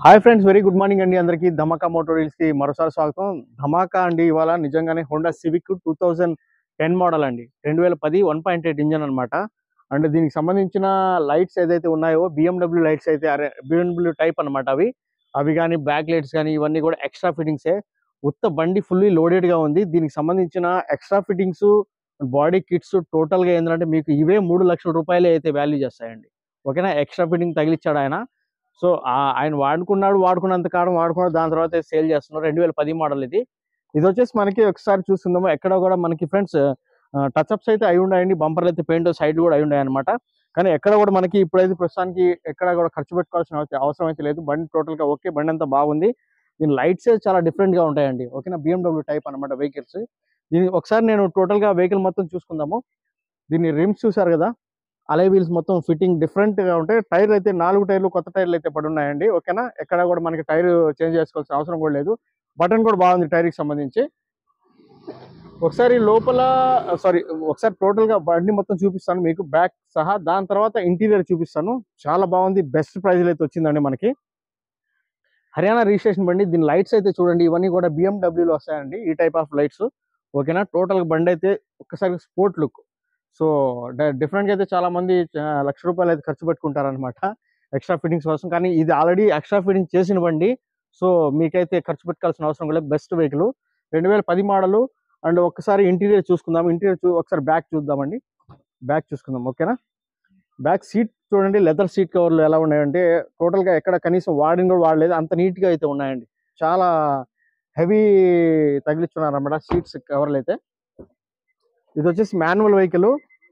Hi friends very good morning అండి అందరికీ ధమాకా motor కి మరోసారి స్వాగతం ధమాకా అండి ఇవాళ నిజంగానే Honda Civic two thousand ten model అండి రెండు వేల పది వన్ పాయింట్ ఎయిట్ ఇంజన్ అనమాట అండ్ దీనికి సంబంధించిన లైట్స్ ఏదైతే ఉన్నాయో బిఎండబ్ల్యూ లైట్స్ అయితే బిఎండబ్ల్యూ టైప్ అన్నమాట అవి అవి కానీ బ్యాక్ లైట్స్ కానీ ఇవన్నీ కూడా ఎక్స్ట్రా ఫిట్టింగ్సే ఉత్త బండి ఫుల్లీ లోడెడ్గా ఉంది దీనికి సంబంధించిన ఎక్స్ట్రా ఫిట్టింగ్స్ బాడీ కిట్స్ టోటల్గా ఏంటంటే మీకు ఇవే మూడు లక్షల రూపాయలే అయితే వాల్యూ చేస్తాయండి ఓకేనా ఎక్స్ట్రా ఫిట్టింగ్ తగిలిచ్చాడు ఆయన సో ఆ- ఆయన వాడుకున్నాడు వాడుకున్నంత కాలం వాడుకున్నాడు దాని తర్వాత సేల్ చేస్తున్నారు రెండు వేల పది మోడల్ ఇది ఇది వచ్చేసి మనకి ఒకసారి చూస్తుందాము ఎక్కడ కూడా మనకి ఫ్రెండ్స్ టచ్ అప్స్ అయితే అయి ఉన్నాయండి బంపర్లు అయితే పెయింట్ సైడ్ కూడా అయి ఉన్నాయి అనమాట కానీ ఎక్కడ కూడా మనకి ఇప్పుడైతే ప్రస్తుతానికి ఎక్కడ కూడా ఖర్చు పెట్టుకోవాల్సిన అవస- అవసరం అయితే లేదు బండి టోటల్ గా ఓకే బండి అంతా బాగుంది దీని లైట్స్ చాలా డిఫరెంట్ గా ఉంటాయండి ఓకేనా బిఎండబ్ల్యూ టైప్ అనమాట వెహికల్స్ దీని ఒకసారి నేను టోటల్ గా వెహికల్ మొత్తం చూసుకుందాము దీని రిమ్స్ చూసారు కదా అలై వీల్స్ మొత్తం ఫిట్టింగ్ డిఫరెంట్ గా ఉంటాయి టైర్లు అయితే నాలుగు టైర్లు కొత్త టైర్లు అయితే పడి ఉన్నాయండి ఓకేనా ఎక్కడ కూడా మనకి టైర్ చేంజ్ చేసుకోవాల్సిన అవసరం కూడా లేదు బటన్ కూడా బాగుంది టైర్ కి సంబంధించి ఒకసారి లోపల సారీ ఒకసారి టోటల్ గా బండి మొత్తం చూపిస్తాను మీకు బ్యాక్ సహా దాని తర్వాత ఇంటీరియర్ చూపిస్తాను చాలా బాగుంది బెస్ట్ ప్రైజ్ అయితే వచ్చిందండి మనకి హర్యానా రిజిస్ట్రేషన్ బండి దీని లైట్స్ అయితే చూడండి ఇవన్నీ కూడా BMW లో వస్తాయండి ఈ టైప్ ఆఫ్ లైట్స్ ఓకేనా టోటల్ బండి అయితే ఒక్కసారి స్పోర్ట్ లుక్ సో డిఫరెంట్ గా అయితే చాలా మంది ఆ, లక్ష రూపాయలు అయితే ఖర్చు పెట్టుకుంటారనమాట ఎక్స్ట్రా ఫిట్టింగ్స్ కోసం కానీ ఇది ఆల్రెడీ ఎక్స్ట్రా ఫిట్టింగ్ చేసిన బండి సో మీకైతే ఖర్చు పెట్టుకోవాల్సిన అవసరం కూడా బెస్ట్ వెహికల్ రెండు వేల పది మోడల్ అండ్ ఒకసారి ఇంటీరియర్ చూసుకుందాం ఇంటీరియర్ చూ ఒకసారి బ్యాక్ చూద్దామండి బ్యాక్ చూసుకుందాం ఓకేనా బ్యాక్ సీట్ చూడండి లెదర్ సీట్ కవర్లు ఎలా ఉన్నాయంటే టోటల్ గా ఎక్కడ కనీసం వాడిన కూడా వాడలేదు అంత నీట్ గా అయితే ఉన్నాయండి చాలా హెవీ తగిలిస్తున్నారు అనమాట సీట్స్ కవర్లు అయితే ఇది వచ్చేసి మాన్యువల్ వెహికల్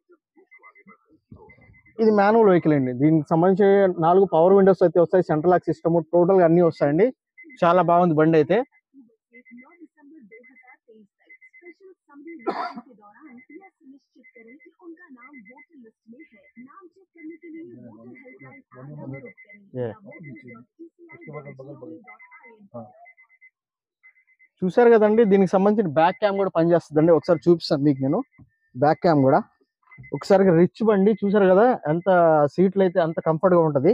ఇది మాన్యువల్ వెహికల్ అండి దీనికి సంబంధించి నాలుగు పవర్ విండోస్ అయితే వస్తాయి సెంట్రల్ లాక్ సిస్టమ్ టోటల్ గా అన్ని వస్తాయండి చాలా బాగుంది బండి అయితే Yeah. చూసారు కదండి దీనికి సంబంధించిన బ్యాక్ క్యామ్ కూడా పనిచేస్తుందండి ఒకసారి చూపిస్తాను మీకు నేను బ్యాక్ క్యామ్ కూడా ఒకసారి రిచ్ బండి చూసారు కదా ఎంత సీట్లు అయితే అంత కంఫర్ట్ గా ఉంటది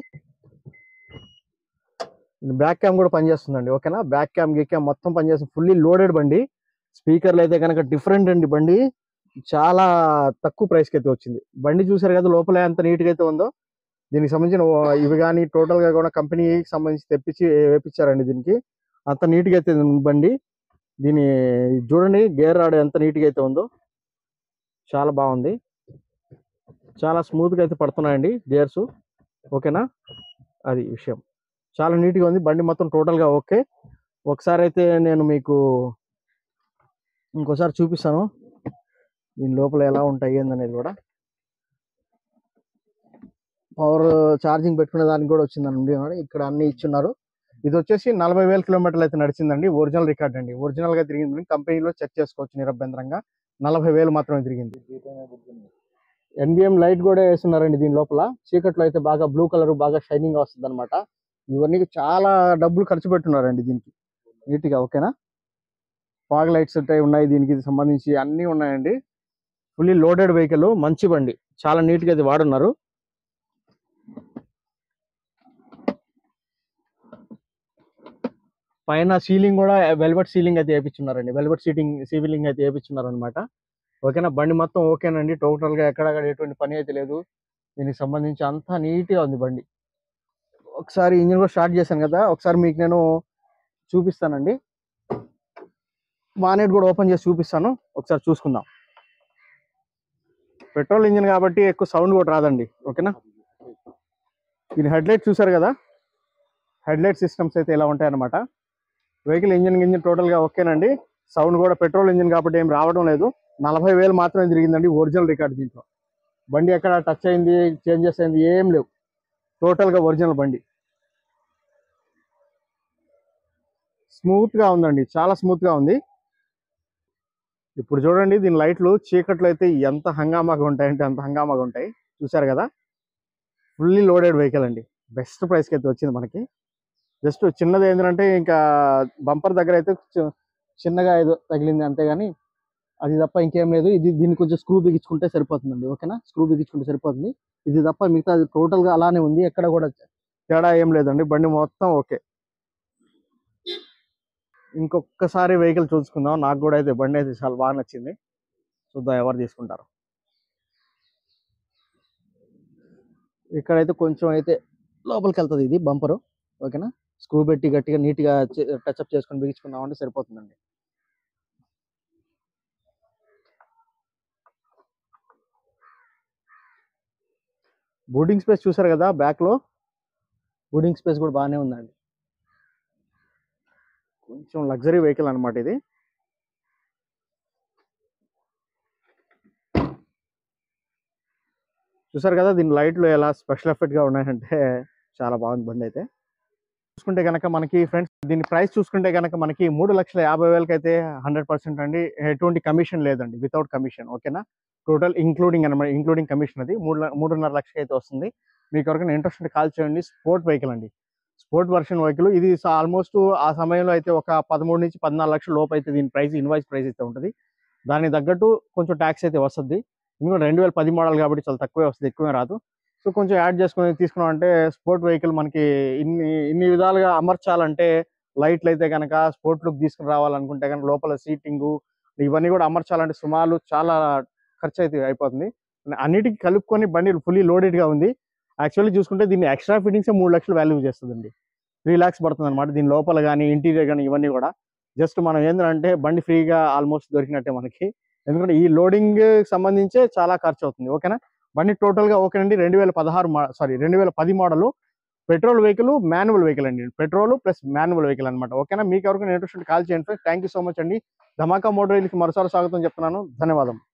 బ్యాక్ క్యామ్ కూడా పనిచేస్తుందండి ఓకేనా బ్యాక్ క్యామ్ గిక్ క్యామ్ మొత్తం పనిచేస్తుంది ఫుల్లీ లోడెడ్ బండి స్పీకర్లు అయితే కనుక డిఫరెంట్ అండి బండి చాలా తక్కువ ప్రైస్ కి అయితే వచ్చింది బండి చూసారు కదా లోపల ఎంత నీట్ గా అయితే ఉందో దీనికి సంబంధించిన ఓ- ఇవి కానీ టోటల్ గా కూడా కంపెనీకి సంబంధించి తెప్పించి వేపించారండి దీనికి అంత నీట్ గా అయితే ఉంది బండి దీని ఇది చూడండి గేర్ రాడ్ ఎంత నీట్ గా అయితే ఉందో చాలా బాగుంది చాలా స్మూత్ గా అయితే పడుతున్నాయండి గేర్స్ ఓకేనా అది విషయం చాలా నీట్ గా ఉంది బండి మొత్తం టోటల్ గా ఓకే ఒకసారి అయితే నేను మీకు ఇంకోసారి చూపిస్తాను దీని లోపల ఎలా ఉంటాయి ఏందనేది కూడా పవర్ ఛార్జింగ్ పెట్టుకునే దానికి కూడా వచ్చిందండి ఇక్కడ అన్ని ఇచ్చున్నారు ఇది వచ్చేసి నలభై వేల కిలోమీటర్లు అయితే నడిచిందండి ఒరిజినల్ రికార్డ్ అండి ఒరిజినల్ గా తిరిగింది కంపెనీలో చెక్ చేసుకోవచ్చు నిరభ్యంతరంగా నలభై వేలు మాత్రమే తిరిగింది ఎన్బిఎం లైట్ కూడా వేస్తున్నారండి దీని లోపల చీకట్లో అయితే బాగా బ్లూ కలర్ బాగా షైనింగ్ వస్తుంది అనమాట ఇవన్నీ చాలా డబ్బులు ఖర్చు పెట్టున్నారండి దీనికి నీట్ గా ఓకేనా ఫాగ్ లైట్స్ ఉంటాయి ఉన్నాయి దీనికి ఇది సంబంధించి అన్ని ఉన్నాయండి ఫుల్లీ లోడెడ్ వెహికల్ మంచి బండి చాలా నీట్ గా ఇది వాడున్నారు పైన సీలింగ్ కూడా వెల్వెట్ సీలింగ్ అయితే వేయించున్నారండి వెల్వెట్ సీటింగ్ సీలింగ్ అయితే వేయించున్నారు అనమాట ఓకేనా బండి మొత్తం ఓకేనండి టోటల్ గా ఎక్కడ ఎటువంటి పని అయితే లేదు దీనికి సంబంధించి అంతా నీట్ గా ఉంది బండి ఒకసారి ఇంజిన్ కూడా స్టార్ట్ చేశాను కదా ఒకసారి మీకు నేను చూపిస్తానండి బానెట్ కూడా ఓపెన్ చేసి చూపిస్తాను ఒకసారి చూసుకుందాం పెట్రోల్ ఇంజిన్ కాబట్టి ఎక్కువ సౌండ్ కూడా రాదండి ఓకేనా దీని హెడ్ లైట్ చూసారు కదా హెడ్ లైట్ సిస్టమ్స్ అయితే ఇలా ఉంటాయి అనమాట వెహికల్ ఇంజిన్ ఇంజిన్ టోటల్ గా ఓకేనండి సౌండ్ కూడా పెట్రోల్ ఇంజిన్ కాబట్టి ఏం రావడం లేదు నలభై వేలు మాత్రమే తిరిగిందండి ఒరిజినల్ రికార్డ్ దీంట్లో బండి ఎక్కడ టచ్ అయింది చేంజెస్ అయింది ఏం లేవు టోటల్ గా ఒరిజినల్ బండి స్మూత్ గా ఉందండి చాలా స్మూత్ గా ఉంది ఇప్పుడు చూడండి దీని లైట్లు చీకట్లో అయితే ఎంత హంగామాగా ఉంటాయంటే అంత హంగామాగా ఉంటాయి చూసారు కదా ఫుల్లీ లోడెడ్ వెహికల్ అండి బెస్ట్ ప్రైస్కి అయితే వచ్చింది మనకి జస్ట్ చిన్నది ఏంటంటే ఇంకా బంపర్ దగ్గర అయితే చి- చిన్నగా ఏదో తగిలింది అంతేగాని అది తప్ప ఇంకేం లేదు ఇది దీన్ని కొంచెం స్క్రూ బిగించుకుంటే సరిపోతుందండి ఓకేనా స్క్రూ బిగించుకుంటే సరిపోతుంది ఇది తప్ప మిగతా టోటల్ గా అలానే ఉంది ఎక్కడ కూడా తేడా ఏం లేదండి బండి మొత్తం ఓకే ఇంకొకసారి వెహికల్ చూసుకుందాం నాకు కూడా అయితే బండి అయితే చాలా బాగా నచ్చింది చూద్దాం ఎవరు తీసుకుంటారు ఇక్కడైతే కొంచెం అయితే లోపలికి వెళ్తుంది ఇది బంపరు ఓకేనా స్క్రూ పెట్టి గట్టిగా నీట్గా టచ్అప్ చేసుకొని బిగించుకున్నామంటే సరిపోతుందండి బోర్డింగ్ స్పేస్ చూసారు కదా బ్యాక్ లో బోర్డింగ్ స్పేస్ కూడా బాగానే ఉందండి కొంచెం లగ్జరీ వెహికల్ అన్నమాట ఇది చూసారు కదా దీని లైట్లు ఎలా స్పెషల్ ఎఫెక్ట్ గా ఉన్నాయంటే చాలా బాగుంది బండి అయితే చూసుకుంటే కనుక మనకి ఫ్రెండ్స్ దీని ప్రైస్ చూసుకుంటే కనుక మనకి మూడు లక్షల యాభై వేలకి అయితే హండ్రెడ్ పర్సెంట్ అండి ఎటువంటి కమిషన్ లేదండి వితౌట్ కమిషన్ ఓకేనా టోటల్ ఇంక్లూడింగ్ అనమాట ఇంక్లూడింగ్ కమిషన్ అది మూడు ల- మూడున్నర లక్షకి అయితే వస్తుంది మీకు ఎవరికైనా ఇంట్రెస్ట్ ఉంటే కాల్ చేయండి స్పోర్ట్ వెహికల్ అండి స్పోర్ట్ వర్షన్ వెహికల్ ఇది ఆల్మోస్ట్ ఆ సమయంలో అయితే ఒక పదమూడు నుంచి పద్నాలుగు లక్షల లోపు అయితే దీని ప్రైస్ ఇన్వాయిస్ ప్రైస్ అయితే ఉంటుంది దానికి తగ్గట్టు కొంచెం ట్యాక్స్ అయితే వస్తుంది ఎందుకంటే రెండు వేల పది మోడల్ కాబట్టి చాలా తక్కువే వస్తుంది ఎక్కువే రాదు సో కొంచెం యాడ్ చేసుకుని తీసుకున్నాం అంటే స్పోర్ట్ వెహికల్ మనకి ఇన్ని ఇన్ని విధాలుగా అమర్చాలంటే లైట్లు అయితే కనుక స్పోర్ట్ లుక్ తీసుకుని రావాలనుకుంటే కనుక లోపల సీటింగ్ ఇవన్నీ కూడా అమర్చాలంటే సుమారు చాలా ఖర్చు అయితే అయిపోతుంది అన్నిటికీ కలుపుకొని బండి ఫుల్లీ లోడెడ్గా ఉంది యాక్చువల్లీ చూసుకుంటే దీన్ని ఎక్స్ట్రా ఫిట్టింగ్స్ మూడు లక్షలు వాల్యూ చేస్తుందండి త్రీ ల్యాక్స్ పడుతుంది అనమాట దీని లోపల కానీ ఇంటీరియర్ కానీ ఇవన్నీ కూడా జస్ట్ మనం ఏంటంటే బండి ఫ్రీగా ఆల్మోస్ట్ దొరికినట్టే మనకి ఎందుకంటే ఈ లోడింగ్ సంబంధించే చాలా ఖర్చు అవుతుంది ఓకేనా బండి టోటల్ గా ఓకేనండి రెండు వేల పదహారు సారీ రెండు వేల పది model petrol vehicle manual vehicle అండి పెట్రోల్ ప్లస్ మాన్యువల్ వెహికల్ అనమాట ఓకేనా మీకు ఎవరికైనా ఇంట్రెస్ట్ కాల్ చేయండి థ్యాంక్ యూ సో మచ్ అండి ధమాకా మోటార్ కి మరోసారి స్వాగతం చెప్తున్నాను ధన్యవాదం